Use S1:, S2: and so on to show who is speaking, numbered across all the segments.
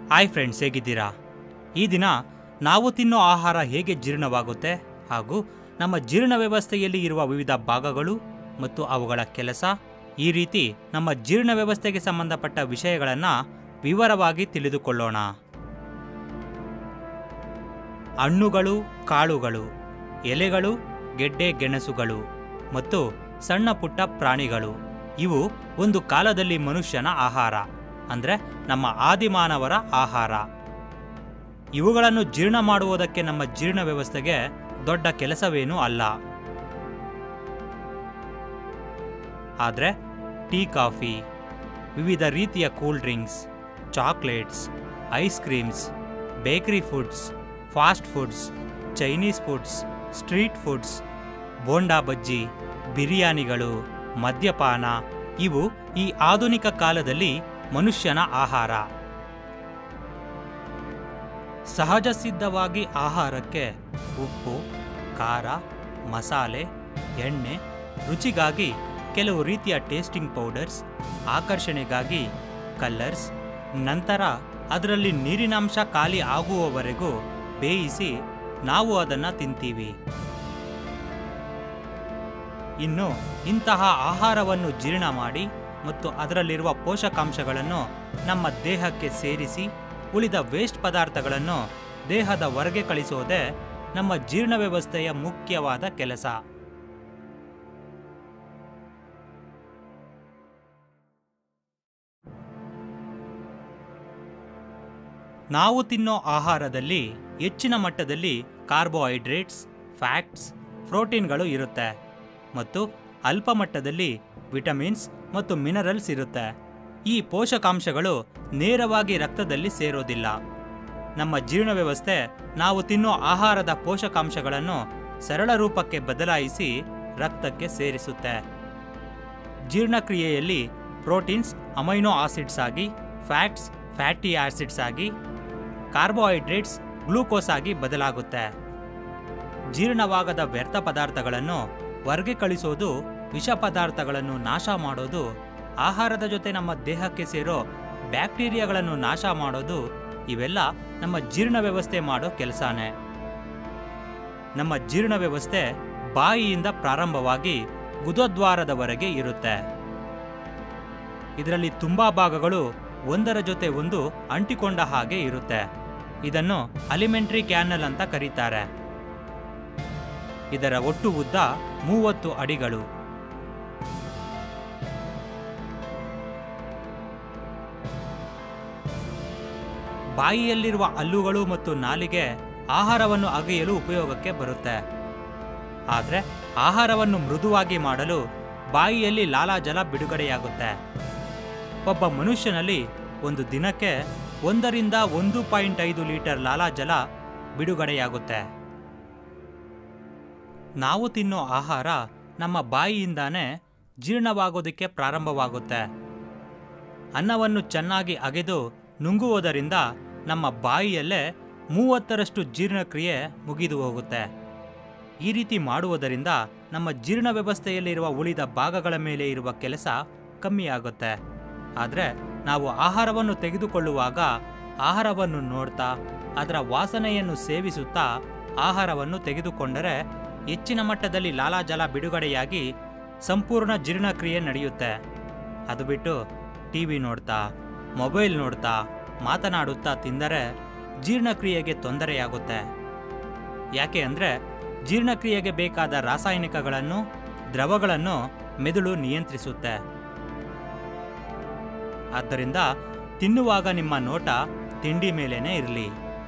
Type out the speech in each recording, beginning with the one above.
S1: hi friends ಹೇಗಿದ್ದೀರಾ ಈ ದಿನ ನಾವು ತಿನ್ನೋ ಆಹಾರ ಹೇಗೆ ಜೀರ್ಣವಾಗುತ್ತೆ ಹಾಗೂ ನಮ್ಮ ಜೀರ್ಣ ವ್ಯವಸ್ಥೆಯಲ್ಲಿ ಇರುವ ವಿವಿಧ ಭಾಗಗಳು ಮತ್ತು ಅವುಗಳ ಕೆಲಸ ಈ ರೀತಿ ನಮ್ಮ ಜೀರ್ಣ ವ್ಯವಸ್ಥೆಗೆ ಸಂಬಂಧಪಟ್ಟ ವಿಷಯಗಳನ್ನು ವಿವರವಾಗಿ ತಿಳಿದುಕೊಳ್ಳೋಣ ಹಣ್ಣುಗಳು ಕಾಳುಗಳು ಎಲೆಗಳು ಗೆಡ್ಡೆ ಗೆಣಸುಗಳು ಮತ್ತು ಸಣ್ಣ ಪುಟ್ಟ ಪ್ರಾಣಿಗಳು ಇವು ಒಂದು ಕಾಲದಲ್ಲಿ ಮನುಷ್ಯನ ಆಹಾರ ಅಂದರೆ ನಮ್ಮ ಆದಿಮಾನವರ ಆಹಾರ ಇವುಗಳನ್ನು ಜೀರ್ಣ ಮಾಡುವುದಕ್ಕೆ ನಮ್ಮ ಜೀರ್ಣ ವ್ಯವಸ್ಥೆಗೆ ದೊಡ್ಡ ಕೆಲಸವೇನೂ ಅಲ್ಲ ಆದರೆ ಟೀ ಕಾಫಿ ವಿವಿಧ ರೀತಿಯ cool drinks chocolates ice creams bakery foods fast foods Chinese foods street foods bonda bajji ಬಿರಿಯಾನಿಗಳು ಮದ್ಯಪಾನ ಇವು ಈ ಆಧುನಿಕ ಕಾಲದಲ್ಲಿ ಮನುಷ್ಯನ ಆಹಾರ ಸಹಜ ಸಿದ್ಧವಾಗಿ ಆಹಾರಕ್ಕೆ ಉಪ್ಪು ಖಾರ ಮಸಾಲೆ ಎಣ್ಣೆ ರುಚಿಗಾಗಿ ಕೆಲವು ರೀತಿಯ ಟೇಸ್ಟಿಂಗ್ ಪೌಡರ್ಸ್ ಆಕರ್ಷಣೆಗಾಗಿ ಕಲ್ಲರ್ಸ್ ನಂತರ ಅದರಲ್ಲಿ ನೀರಿನಾಂಶ ಖಾಲಿ ಆಗುವವರೆಗೂ ಬೇಯಿಸಿ ನಾವು ಅದನ್ನು ತಿಂತೀವಿ ಇನ್ನು ಇಂತಹ ಆಹಾರವನ್ನು ಜೀರ್ಣ ಮಾಡಿ ಮತ್ತು ಅದರಲ್ಲಿರುವ ಪೋಷಕಾಂಶಗಳನ್ನು ನಮ್ಮ ದೇಹಕ್ಕೆ ಸೇರಿಸಿ ಉಳಿದ ವೇಸ್ಟ್ ಪದಾರ್ಥಗಳನ್ನು ದೇಹದ ಹೊರಗೆ ಕಳಿಸೋದೇ ನಮ್ಮ ಜೀರ್ಣ ವ್ಯವಸ್ಥೆಯ ಮುಖ್ಯವಾದ ಕೆಲಸ ನಾವು ತಿನ್ನೋ ಆಹಾರದಲ್ಲಿ ಹೆಚ್ಚಿನ ಮಟ್ಟದಲ್ಲಿ ಕಾರ್ಬೋಹೈಡ್ರೇಟ್ಸ್ ಫ್ಯಾಟ್ಸ್ ಪ್ರೋಟೀನ್ಗಳು ಇರುತ್ತೆ ಮತ್ತು ಅಲ್ಪ ಮಟ್ಟದಲ್ಲಿ ವಿಟಮಿನ್ಸ್ ಮತ್ತು ಮಿನರಲ್ಸ್ ಇರುತ್ತೆ ಈ ಪೋಷಕಾಂಶಗಳು ನೇರವಾಗಿ ರಕ್ತದಲ್ಲಿ ಸೇರೋದಿಲ್ಲ ನಮ್ಮ ಜೀರ್ಣ ವ್ಯವಸ್ಥೆ ನಾವು ತಿನ್ನೋ ಆಹಾರದ ಪೋಷಕಾಂಶಗಳನ್ನು ಸರಳ ರೂಪಕ್ಕೆ ಬದಲಾಯಿಸಿ ರಕ್ತಕ್ಕೆ ಸೇರಿಸುತ್ತೆ ಜೀರ್ಣಕ್ರಿಯೆಯಲ್ಲಿ ಪ್ರೋಟೀನ್ಸ್ ಅಮೈನೋ ಆಸಿಡ್ಸ್ ಆಗಿ ಫ್ಯಾಟ್ಸ್ ಫ್ಯಾಟಿ ಆಸಿಡ್ಸ್ ಆಗಿ ಕಾರ್ಬೋಹೈಡ್ರೇಟ್ಸ್ ಗ್ಲೂಕೋಸ್ ಆಗಿ ಬದಲಾಗುತ್ತೆ ಜೀರ್ಣವಾಗದ ವ್ಯರ್ಥ ಪದಾರ್ಥಗಳನ್ನು ಹೊರಗೆ ಕಳಿಸೋದು ವಿಷ ಪದಾರ್ಥಗಳನ್ನು ನಾಶ ಮಾಡೋದು ಆಹಾರದ ಜೊತೆ ನಮ್ಮ ದೇಹಕ್ಕೆ ಸೇರೋ ಬ್ಯಾಕ್ಟೀರಿಯಾಗಳನ್ನು ನಾಶ ಮಾಡೋದು ಇವೆಲ್ಲ ನಮ್ಮ ಜೀರ್ಣ ವ್ಯವಸ್ಥೆ ಮಾಡೋ ಕೆಲಸನೇ ನಮ್ಮ ಜೀರ್ಣ ವ್ಯವಸ್ಥೆ ಬಾಯಿಯಿಂದ ಪ್ರಾರಂಭವಾಗಿ ಗುದದ್ವಾರದವರೆಗೆ ಇರುತ್ತೆ ಇದರಲ್ಲಿ ತುಂಬಾ ಭಾಗಗಳು ಒಂದರ ಜೊತೆ ಒಂದು ಅಂಟಿಕೊಂಡ ಹಾಗೆ ಇರುತ್ತೆ ಇದನ್ನು ಅಲಿಮೆಂಟ್ರಿ ಕ್ಯಾನಲ್ ಅಂತ ಕರೀತಾರೆ ಇದರ ಒಟ್ಟು ಉದ್ದ ಮೂವತ್ತು ಅಡಿಗಳು ಬಾಯಿಯಲ್ಲಿರುವ ಹಲ್ಲುಗಳು ಮತ್ತು ನಾಲಿಗೆ ಆಹಾರವನ್ನು ಅಗೆಯಲು ಉಪಯೋಗಕ್ಕೆ ಬರುತ್ತೆ ಆದರೆ ಆಹಾರವನ್ನು ಮೃದುವಾಗಿ ಮಾಡಲು ಬಾಯಿಯಲ್ಲಿ ಲಾಲಾಜಲ ಬಿಡುಗಡೆಯಾಗುತ್ತೆ ಒಬ್ಬ ಮನುಷ್ಯನಲ್ಲಿ ಒಂದು ದಿನಕ್ಕೆ ಒಂದರಿಂದ ಒಂದು ಪಾಯಿಂಟ್ ಐದು ಲೀಟರ್ ಲಾಲಾಜಲ ಬಿಡುಗಡೆಯಾಗುತ್ತೆ ನಾವು ತಿನ್ನೋ ಆಹಾರ ನಮ್ಮ ಬಾಯಿಯಿಂದಾನೇ ಜೀರ್ಣವಾಗೋದಕ್ಕೆ ಪ್ರಾರಂಭವಾಗುತ್ತೆ ಅನ್ನವನ್ನು ಚೆನ್ನಾಗಿ ಅಗೆದು ನುಂಗುವುದರಿಂದ ನಮ್ಮ ಬಾಯಿಯಲ್ಲೇ ಮೂವತ್ತರಷ್ಟು ಜೀರ್ಣಕ್ರಿಯೆ ಮುಗಿದು ಹೋಗುತ್ತೆ ಈ ರೀತಿ ಮಾಡುವುದರಿಂದ ನಮ್ಮ ಜೀರ್ಣ ವ್ಯವಸ್ಥೆಯಲ್ಲಿರುವ ಉಳಿದ ಭಾಗಗಳ ಮೇಲೆ ಇರುವ ಕೆಲಸ ಕಮ್ಮಿಯಾಗುತ್ತೆ ಆದರೆ ನಾವು ಆಹಾರವನ್ನು ತೆಗೆದುಕೊಳ್ಳುವಾಗ ಆಹಾರವನ್ನು ನೋಡ್ತಾ ಅದರ ವಾಸನೆಯನ್ನು ಸೇವಿಸುತ್ತಾ ಆಹಾರವನ್ನು ತೆಗೆದುಕೊಂಡರೆ ಹೆಚ್ಚಿನ ಮಟ್ಟದಲ್ಲಿ ಲಾಲಾಜಲ ಬಿಡುಗಡೆಯಾಗಿ ಸಂಪೂರ್ಣ ಜೀರ್ಣಕ್ರಿಯೆ ನಡೆಯುತ್ತೆ ಅದು ಬಿಟ್ಟು ಟಿ ವಿ ನೋಡ್ತಾ ಮೊಬೈಲ್ ನೋಡ್ತಾ ಮಾತನಾಡುತ್ತಾ ತಿಂದರೆ ಜೀರ್ಣಕ್ರಿಯೆಗೆ ತೊಂದರೆಯಾಗುತ್ತೆ ಯಾಕೆ ಅಂದರೆ ಜೀರ್ಣಕ್ರಿಯೆಗೆ ಬೇಕಾದ ರಾಸಾಯನಿಕಗಳನ್ನು ದ್ರವಗಳನ್ನು ಮೆದುಳು ನಿಯಂತ್ರಿಸುತ್ತೆ ಆದ್ದರಿಂದ ತಿನ್ನುವಾಗ ನಿಮ್ಮ ನೋಟ ತಿಂಡಿ ಮೇಲೇನೆ ಇರಲಿ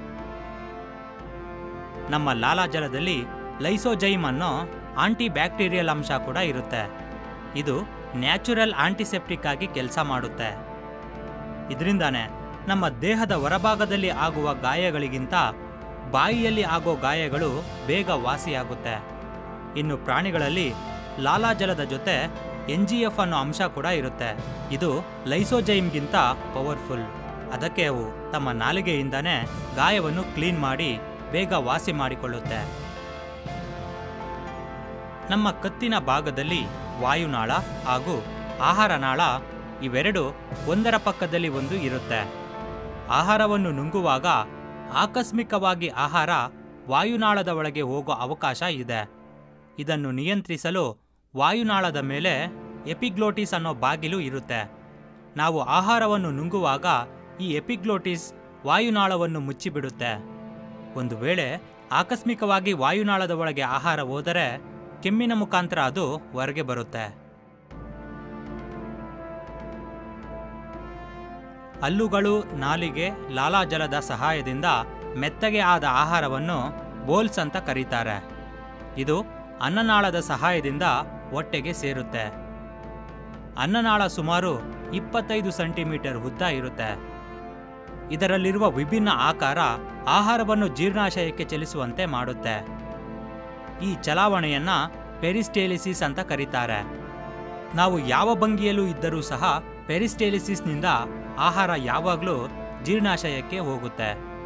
S1: ನಮ್ಮ ಲಾಲಾಜಲದಲ್ಲಿ ಲೈಸೋಜೈಮ್ ಅನ್ನೋ ಆಂಟಿ ಬ್ಯಾಕ್ಟೀರಿಯಲ್ ಅಂಶ ಕೂಡ ಇರುತ್ತೆ ಇದು ನ್ಯಾಚುರಲ್ ಆಂಟಿಸೆಪ್ಟಿಕ್ ಆಗಿ ಕೆಲಸ ಮಾಡುತ್ತೆ ಇದರಿಂದಾನೆ ನಮ್ಮ ದೇಹದ ಹೊರಭಾಗದಲ್ಲಿ ಆಗುವ ಗಾಯಗಳಿಗಿಂತ ಬಾಯಿಯಲ್ಲಿ ಆಗೋ ಗಾಯಗಳು ಬೇಗ ವಾಸಿಯಾಗುತ್ತೆ ಇನ್ನು ಪ್ರಾಣಿಗಳಲ್ಲಿ ಲಾಲಾಜಲದ ಜೊತೆ ಎನ್ ಜಿ ಎಫ್ ಅನ್ನೋ ಅಂಶ ಕೂಡ ಇರುತ್ತೆ ಇದು ಲೈಸೋಜೈಮ್ಗಿಂತ ಪವರ್ಫುಲ್ ಅದಕ್ಕೆ ಅವು ತಮ್ಮ ನಾಲಿಗೆಯಿಂದನೇ ಗಾಯವನ್ನು ಕ್ಲೀನ್ ಮಾಡಿ ಬೇಗ ವಾಸಿ ಮಾಡಿಕೊಳ್ಳುತ್ತೆ ನಮ್ಮ ಕತ್ತಿನ ಭಾಗದಲ್ಲಿ ವಾಯುನಾಳ ಹಾಗೂ ಆಹಾರ ನಾಳ ಇವೆರಡು ಒಂದರ ಪಕ್ಕದಲ್ಲಿ ಒಂದು ಇರುತ್ತೆ ಆಹಾರವನ್ನು ನುಂಗುವಾಗ ಆಕಸ್ಮಿಕವಾಗಿ ಆಹಾರ ವಾಯುನಾಳದ ಒಳಗೆ ಹೋಗೋ ಅವಕಾಶ ಇದೆ ಇದನ್ನು ನಿಯಂತ್ರಿಸಲು ವಾಯುನಾಳದ ಮೇಲೆ ಎಪಿಗ್ಲೋಟಿಸ್ ಅನ್ನೋ ಬಾಗಿಲು ಇರುತ್ತೆ ನಾವು ಆಹಾರವನ್ನು ನುಂಗುವಾಗ ಈ ಎಪಿಗ್ಲೋಟಿಸ್ ವಾಯುನಾಳವನ್ನು ಮುಚ್ಚಿಬಿಡುತ್ತೆ ಒಂದು ವೇಳೆ ಆಕಸ್ಮಿಕವಾಗಿ ವಾಯುನಾಳದ ಒಳಗೆ ಆಹಾರ ಹೋದರೆ ಕೆಮ್ಮಿನ ಮುಖಾಂತರ ಅದು ಹೊರಗೆ ಬರುತ್ತೆ ಹಲ್ಲುಗಳು ನಾಲಿಗೆ ಲಾಲಾಜಲದ ಸಹಾಯದಿಂದ ಮೆತ್ತಗೆ ಆದ ಆಹಾರವನ್ನು ಬೋಲ್ಸ್ ಅಂತ ಕರೀತಾರೆ ಇದು ಅನ್ನನಾಳದ ಸಹಾಯದಿಂದ ಹೊಟ್ಟೆಗೆ ಸೇರುತ್ತೆ ಅನ್ನನಾಳ ಸುಮಾರು ಇಪ್ಪತ್ತೈದು ಸೆಂಟಿಮೀಟರ್ ಉದ್ದ ಇರುತ್ತೆ ಇದರಲ್ಲಿರುವ ವಿಭಿನ್ನ ಆಕಾರ ಆಹಾರವನ್ನು ಜೀರ್ಣಾಶಯಕ್ಕೆ ಚಲಿಸುವಂತೆ ಮಾಡುತ್ತೆ ಈ ಚಲಾವಣೆಯನ್ನ ಪೆರಿಸ್ಟೇಲಿಸಿಸ್ ಅಂತ ಕರೀತಾರೆ ನಾವು ಯಾವ ಭಂಗಿಯಲ್ಲೂ ಇದ್ದರೂ ಸಹ ಪೆರಿಸ್ಟೇಲಿಸಿಸ್ನಿಂದ ಆಹಾರ ಯಾವಾಗಲೂ ಜೀರ್ಣಾಶಯಕ್ಕೆ ಹೋಗುತ್ತೆ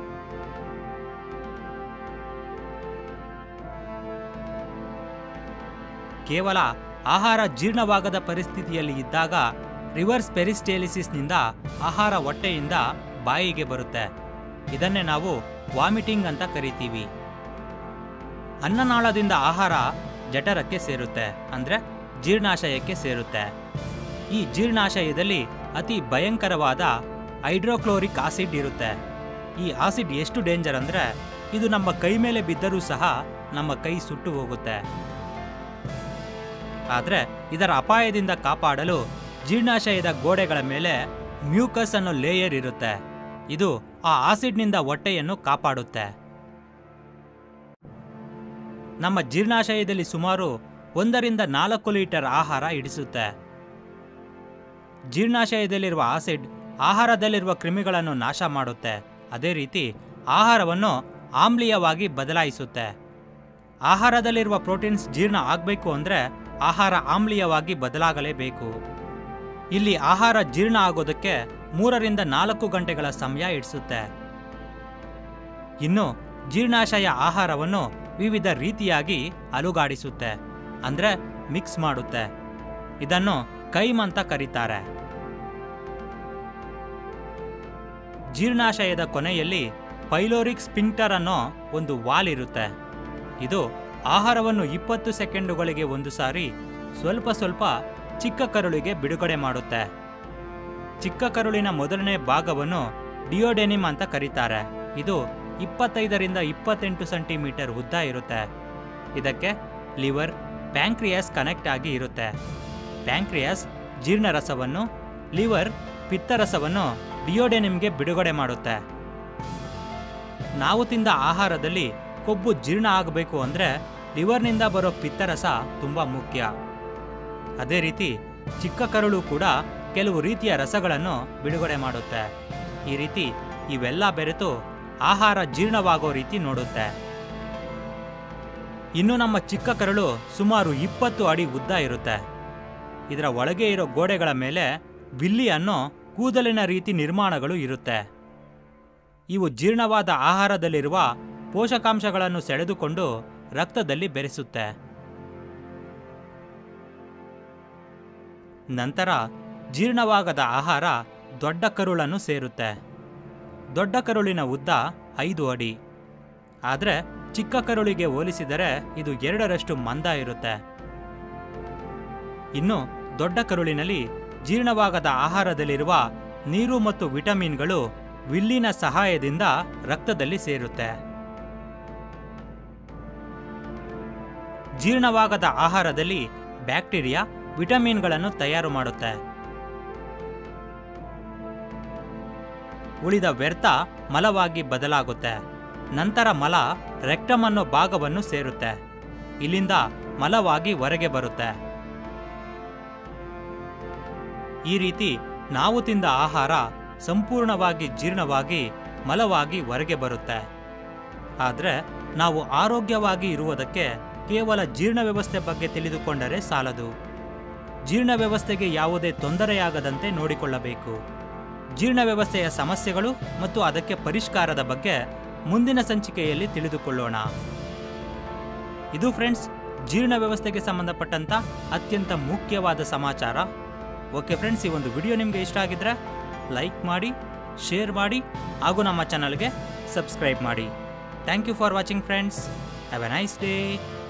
S1: ಕೇವಲ ಆಹಾರ ಜೀರ್ಣವಾಗದ ಪರಿಸ್ಥಿತಿಯಲ್ಲಿ ಇದ್ದಾಗ ರಿವರ್ಸ್ ಪೆರಿಸ್ಟೇಲಿಸಿಸ್ನಿಂದ ಆಹಾರ ಹೊಟ್ಟೆಯಿಂದ ಬಾಯಿಗೆ ಬರುತ್ತೆ ಇದನ್ನೇ ನಾವು ವಾಮಿಟಿಂಗ್ ಅಂತ ಕರಿತೀವಿ ಅನ್ನನಾಳದಿಂದ ಆಹಾರ ಜಠರಕ್ಕೆ ಸೇರುತ್ತೆ ಅಂದ್ರೆ ಜೀರ್ಣಾಶಯಕ್ಕೆ ಸೇರುತ್ತೆ ಈ ಜೀರ್ಣಾಶಯದಲ್ಲಿ ಅತಿ ಭಯಂಕರವಾದ ಹೈಡ್ರೋಕ್ಲೋರಿಕ್ ಆಸಿಡ್ ಇರುತ್ತೆ ಈ ಆಸಿಡ್ ಎಷ್ಟು ಡೇಂಜರ್ ಅಂದ್ರೆ ಇದು ನಮ್ಮ ಕೈ ಮೇಲೆ ಬಿದ್ದರೂ ಸಹ ನಮ್ಮ ಕೈ ಸುಟ್ಟು ಹೋಗುತ್ತೆ ಆದರೆ ಇದರ ಅಪಾಯದಿಂದ ಕಾಪಾಡಲು ಜೀರ್ಣಾಶಯದ ಗೋಡೆಗಳ ಮೇಲೆ ಮ್ಯೂಕಸ್ ಅನ್ನೋ ಲೇಯರ್ ಇರುತ್ತೆ ಇದು ಆ ಆಸಿಡ್ನಿಂದ ಹೊಟ್ಟೆಯನ್ನು ಕಾಪಾಡುತ್ತೆ ನಮ್ಮ ಜೀರ್ಣಾಶಯದಲ್ಲಿ ಸುಮಾರು ಒಂದರಿಂದ ನಾಲ್ಕು ಲೀಟರ್ ಆಹಾರ ಇಡಿಸುತ್ತೆ ಜೀರ್ಣಾಶಯದಲ್ಲಿರುವ ಆಸಿಡ್ ಆಹಾರದಲ್ಲಿರುವ ಕ್ರಿಮಿಗಳನ್ನು ನಾಶ ಮಾಡುತ್ತೆ ಅದೇ ರೀತಿ ಆಹಾರವನ್ನು ಆಮ್ಲೀಯವಾಗಿ ಬದಲಾಯಿಸುತ್ತೆ ಆಹಾರದಲ್ಲಿರುವ ಪ್ರೋಟೀನ್ಸ್ ಜೀರ್ಣ ಆಗಬೇಕು ಅಂದರೆ ಆಹಾರ ಆಮ್ಲೀಯವಾಗಿ ಬದಲಾಗಲೇಬೇಕು ಇಲ್ಲಿ ಆಹಾರ ಜೀರ್ಣ ಆಗೋದಕ್ಕೆ ಮೂರರಿಂದ ನಾಲ್ಕು ಗಂಟೆಗಳ ಸಮಯ ಇಡಿಸುತ್ತೆ ಇನ್ನು ಜೀರ್ಣಾಶಯ ಆಹಾರವನ್ನು ವಿವಿಧ ರೀತಿಯಾಗಿ ಅಲುಗಾಡಿಸುತ್ತೆ ಅಂದ್ರೆ ಮಿಕ್ಸ್ ಮಾಡುತ್ತೆ ಇದನ್ನು ಕೈಮ್ ಅಂತ ಕರೀತಾರೆ ಜೀರ್ಣಾಶಯದ ಕೊನೆಯಲ್ಲಿ ಪೈಲೋರಿಕ್ ಸ್ಪಿಂಕ್ಟರ್ ಅನ್ನೋ ಒಂದು ವಾಲ್ ಇರುತ್ತೆ ಇದು ಆಹಾರವನ್ನು ಇಪ್ಪತ್ತು ಸೆಕೆಂಡುಗಳಿಗೆ ಒಂದು ಸಾರಿ ಸ್ವಲ್ಪ ಸ್ವಲ್ಪ ಚಿಕ್ಕ ಕರುಳಿಗೆ ಬಿಡುಗಡೆ ಮಾಡುತ್ತೆ ಚಿಕ್ಕ ಕರುಳಿನ ಮೊದಲನೇ ಭಾಗವನ್ನು ಡಿಯೋಡೆನಿಮ್ ಅಂತ ಕರೀತಾರೆ ಇದು ಇಪ್ಪತ್ತೈದರಿಂದ ಇಪ್ಪತ್ತೆಂಟು ಸೆಂಟಿಮೀಟರ್ ಉದ್ದ ಇರುತ್ತೆ ಇದಕ್ಕೆ ಲಿವರ್ ಪ್ಯಾಂಕ್ರಿಯಾಸ್ ಕನೆಕ್ಟ್ ಆಗಿ ಇರುತ್ತೆ ಪ್ಯಾಂಕ್ರಿಯಾಸ್ ಜೀರ್ಣರಸವನ್ನು ಲಿವರ್ ಪಿತ್ತರಸವನ್ನು ಡಿಯೋಡೆನಿಮ್ಗೆ ಬಿಡುಗಡೆ ಮಾಡುತ್ತೆ ನಾವು ತಿಂದ ಆಹಾರದಲ್ಲಿ ಕೊಬ್ಬು ಜೀರ್ಣ ಆಗಬೇಕು ಅಂದರೆ ಲಿವರ್ನಿಂದ ಬರೋ ಪಿತ್ತರಸ ತುಂಬ ಮುಖ್ಯ ಅದೇ ರೀತಿ ಚಿಕ್ಕ ಕರುಳು ಕೂಡ ಕೆಲವು ರೀತಿಯ ರಸಗಳನ್ನು ಬಿಡುಗಡೆ ಮಾಡುತ್ತೆ ಈ ರೀತಿ ಇವೆಲ್ಲ ಬೆರೆತು ಆಹಾರ ಜೀರ್ಣವಾಗೋ ರೀತಿ ನೋಡುತ್ತೆ ಇನ್ನು ನಮ್ಮ ಚಿಕ್ಕ ಕರಳು ಸುಮಾರು ಇಪ್ಪತ್ತು ಅಡಿ ಉದ್ದ ಇರುತ್ತೆ ಇದರ ಒಳಗೆ ಇರೋ ಗೋಡೆಗಳ ಮೇಲೆ ಬಿಲ್ಲಿ ಅನ್ನೋ ಕೂದಲಿನ ರೀತಿ ನಿರ್ಮಾಣಗಳು ಇರುತ್ತೆ ಇವು ಜೀರ್ಣವಾದ ಆಹಾರದಲ್ಲಿರುವ ಪೋಷಕಾಂಶಗಳನ್ನು ಸೆಳೆದುಕೊಂಡು ರಕ್ತದಲ್ಲಿ ಬೆರೆಸುತ್ತೆ ನಂತರ ಜೀರ್ಣವಾಗದ ಆಹಾರ ದೊಡ್ಡ ಕರುಳನ್ನು ಸೇರುತ್ತೆ ದೊಡ್ಡ ಕರುಳಿನ ಉದ್ದ ಐದು ಅಡಿ ಆದರೆ ಚಿಕ್ಕ ಕರುಳಿಗೆ ಹೋಲಿಸಿದರೆ ಇದು ಎರಡರಷ್ಟು ಮಂದ ಇರುತ್ತೆ ಇನ್ನು ದೊಡ್ಡ ಕರುಳಿನಲ್ಲಿ ಜೀರ್ಣವಾಗದ ಆಹಾರದಲ್ಲಿರುವ ನೀರು ಮತ್ತು ವಿಟಮಿನ್ಗಳು ವಿಲ್ಲಿನ ಸಹಾಯದಿಂದ ರಕ್ತದಲ್ಲಿ ಸೇರುತ್ತೆ ಜೀರ್ಣವಾಗದ ಆಹಾರದಲ್ಲಿ ಬ್ಯಾಕ್ಟೀರಿಯಾ ವಿಟಮಿನ್ಗಳನ್ನು ತಯಾರು ಮಾಡುತ್ತೆ ಉಳಿದ ವ್ಯರ್ಥ ಮಲವಾಗಿ ಬದಲಾಗುತ್ತೆ ನಂತರ ಮಲ ರೆಕ್ಟಮ್ ಅನ್ನೋ ಭಾಗವನ್ನು ಸೇರುತ್ತೆ ಇಲ್ಲಿಂದ ಮಲವಾಗಿ ಹೊರಗೆ ಬರುತ್ತೆ ಈ ರೀತಿ ನಾವು ತಿಂದ ಆಹಾರ ಸಂಪೂರ್ಣವಾಗಿ ಜೀರ್ಣವಾಗಿ ಮಲವಾಗಿ ಹೊರಗೆ ಬರುತ್ತೆ ಆದರೆ ನಾವು ಆರೋಗ್ಯವಾಗಿ ಇರುವುದಕ್ಕೆ ಕೇವಲ ಜೀರ್ಣ ವ್ಯವಸ್ಥೆ ಬಗ್ಗೆ ತಿಳಿದುಕೊಂಡರೆ ಸಾಲದು ಜೀರ್ಣ ವ್ಯವಸ್ಥೆಗೆ ಯಾವುದೇ ತೊಂದರೆಯಾಗದಂತೆ ನೋಡಿಕೊಳ್ಳಬೇಕು ಜೀರ್ಣ ವ್ಯವಸ್ಥೆಯ ಸಮಸ್ಯೆಗಳು ಮತ್ತು ಅದಕ್ಕೆ ಪರಿಷ್ಕಾರದ ಬಗ್ಗೆ ಮುಂದಿನ ಸಂಚಿಕೆಯಲ್ಲಿ ತಿಳಿದುಕೊಳ್ಳೋಣ ಇದು ಫ್ರೆಂಡ್ಸ್ ಜೀರ್ಣ ವ್ಯವಸ್ಥೆಗೆ ಸಂಬಂಧಪಟ್ಟಂತ ಅತ್ಯಂತ ಮುಖ್ಯವಾದ ಸಮಾಚಾರ ಓಕೆ ಫ್ರೆಂಡ್ಸ್ ಈ ಒಂದು ವಿಡಿಯೋ ನಿಮಗೆ ಇಷ್ಟ ಆಗಿದ್ರೆ ಲೈಕ್ ಮಾಡಿ ಶೇರ್ ಮಾಡಿ ಹಾಗೂ ನಮ್ಮ ಚಾನಲ್ಗೆ ಸಬ್ಸ್ಕ್ರೈಬ್ ಮಾಡಿ thank you for watching friends have a nice day